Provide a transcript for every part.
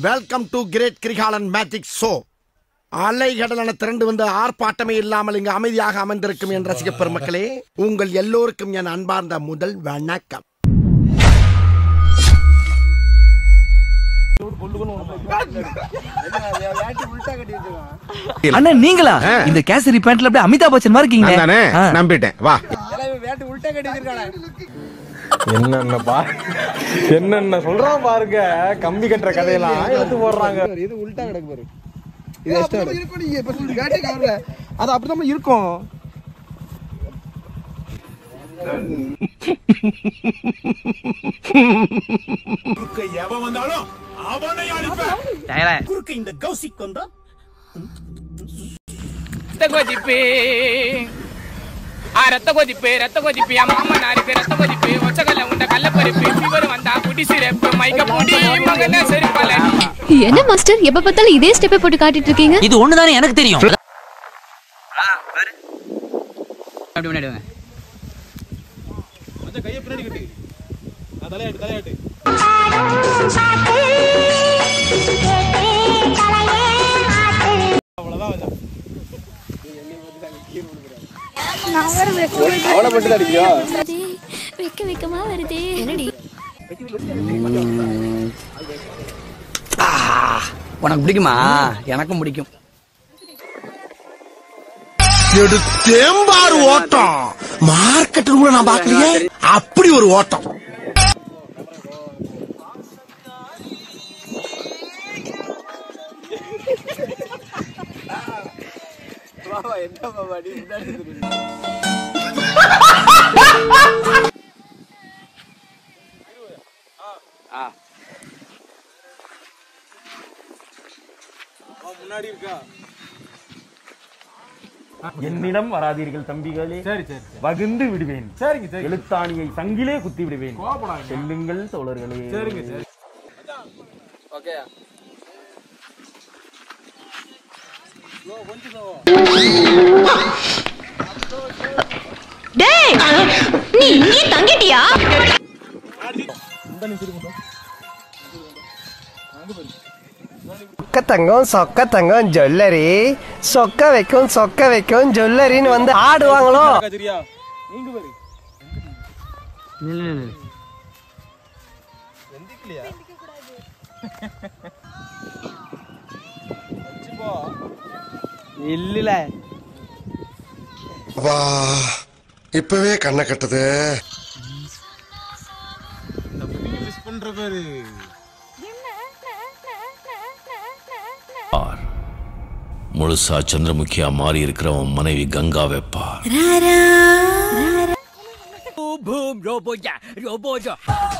Welcome to great Kirikalan magic show அலைகடலான திரண்டு வந்து ஆர்ப்பாட்டமே இல்லாமல் இங்கு அமைதியாக அமர்ந்திருக்கும் என் ரசிக பெருமக்களே உங்கள் எல்லோருக்கும் என் அன்பார்ந்த முதல் வணக்கம் அண்ணா நீங்களா இந்த கேசரி பேண்ட்ல அப்படியே அமிதாப் பச்சன் மாதிரி இருக்கீங்க நானே நம்பிட்டேன் வா என்னென்ன பா என்னென்ன சொல்றான் பாருங்க கம்பி கட்டுற கதையெல்லாம் எடுத்து போடுறாங்க இது உல்டா கிடக்கு பாரு இது எக்ஸ்ட்ரா இருக்கும் நீங்க இப்ப சொல்லி வேட்டை கவர்ல அது அப்படிதான் இருக்கும் ரத்த கொதிப்பு ஆ ரத்த கொதிப்பு ரத்த கொதிப்பு என் மாமனாருக்கு ரத்த கொதிப்பு ஒச்சகல்ல உண்ட கள்ளப்பருப்பு ஃபீவர் வந்தா குடி சிறப்பு மைக்க பொடி மகன செருப்பால என்ன மாஸ்டர் எப்ப பார்த்தாலும் இதே ஸ்டெப்பை போட்டு காட்டிட்டு இருக்கீங்க இது ஒண்ணுதானே எனக்கு தெரியும் அப்படி முன்னாடி அவனை மட்டும் தான் அடிக்கியோ வெக்க வெக்கமா வருதே என்னடி உனக்கு பிடிக்குமா எனக்கும் பிடிக்கும் தேம்பாறு ஓட்டம் மார்க்கெட்டில் கூட நான் பார்க்கலையே அப்படி ஒரு ஓட்டம் என்னிடம் வராதீர்கள் தம்பிகளே சரி சரி வகுந்து விடுவேன் சரிங்க சரி எழுத்தாணியை சங்கிலே குத்தி விடுவேன் செல்லுங்கள் தோழர்களே சரிங்க சரி டேய் நீ இங்கே தங்கிட்டியா சொக்க தங்கம் சொக்க தங்கம் ஜுவல்லரி சொக்க வைக்கும் சொக்க வைக்கும் ஜுவல்லரின்னு வந்து ஆடுவாங்களோ இல்ல வா இப்பவே கண்ணை கட்டுது முழுசா சந்திரமுகியா மாறி இருக்கிறவன் மனைவி கங்கா வைப்பா பூம் ரோபோஜா ரோபோஜா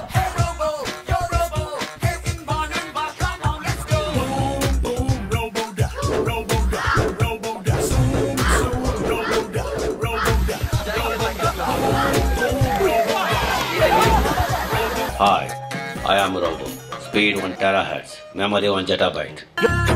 Hi, I am Robo. Speed 1 terahertz. Memory 1 zettabyte.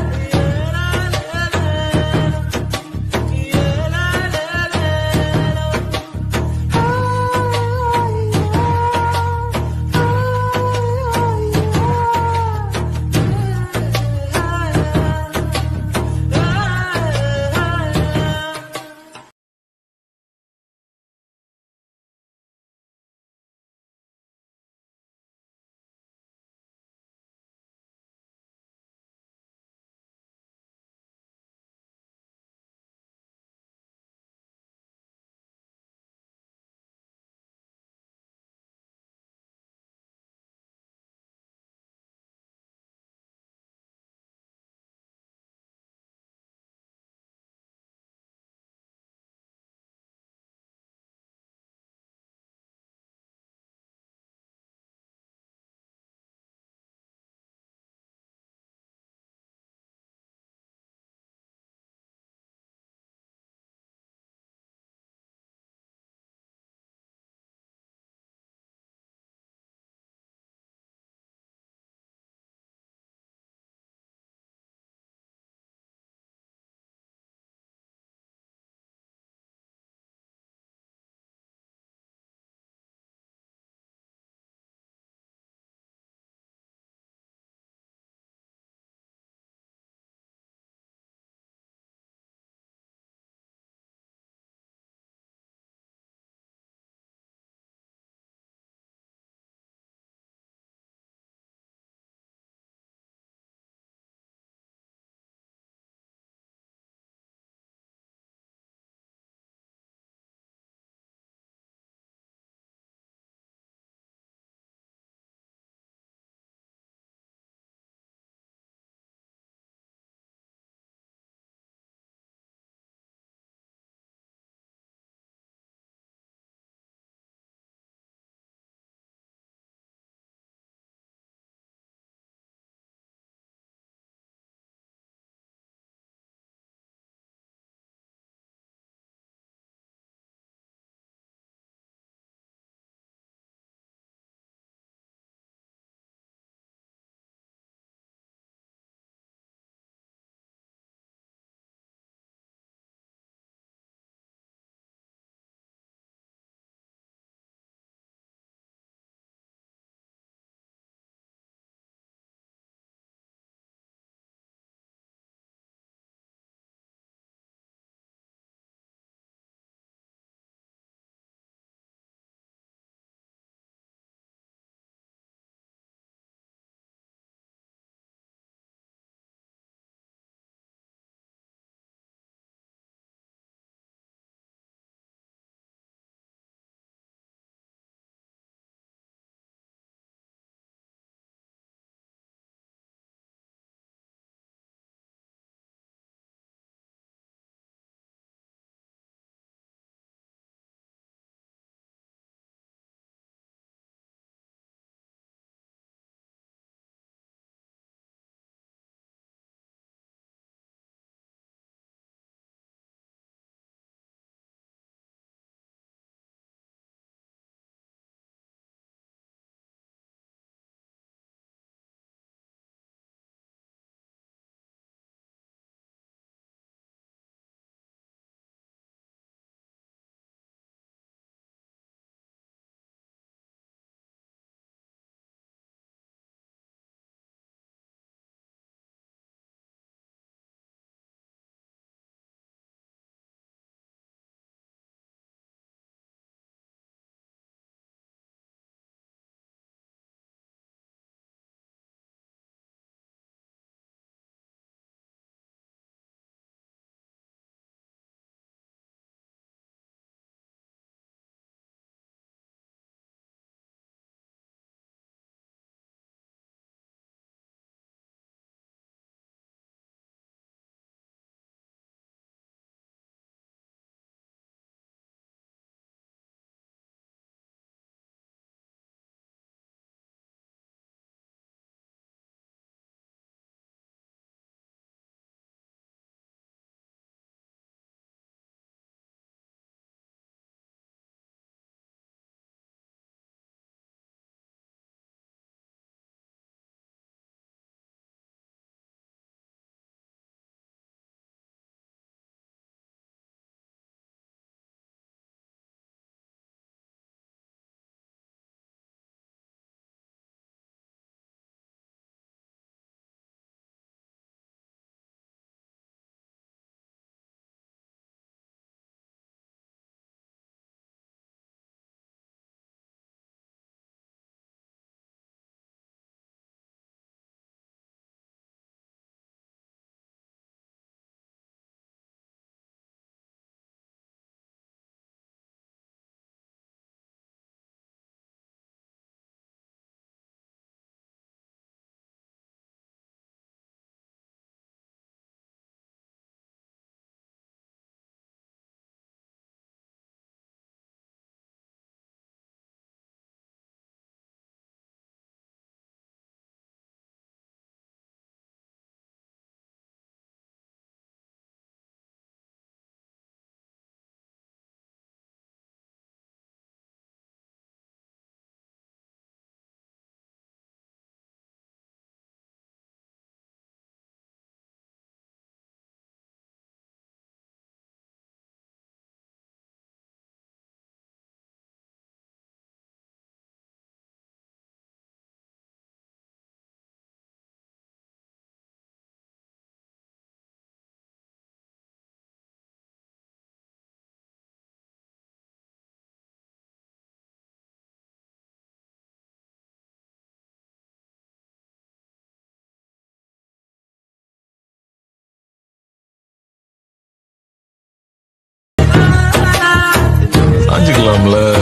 போறோம்ல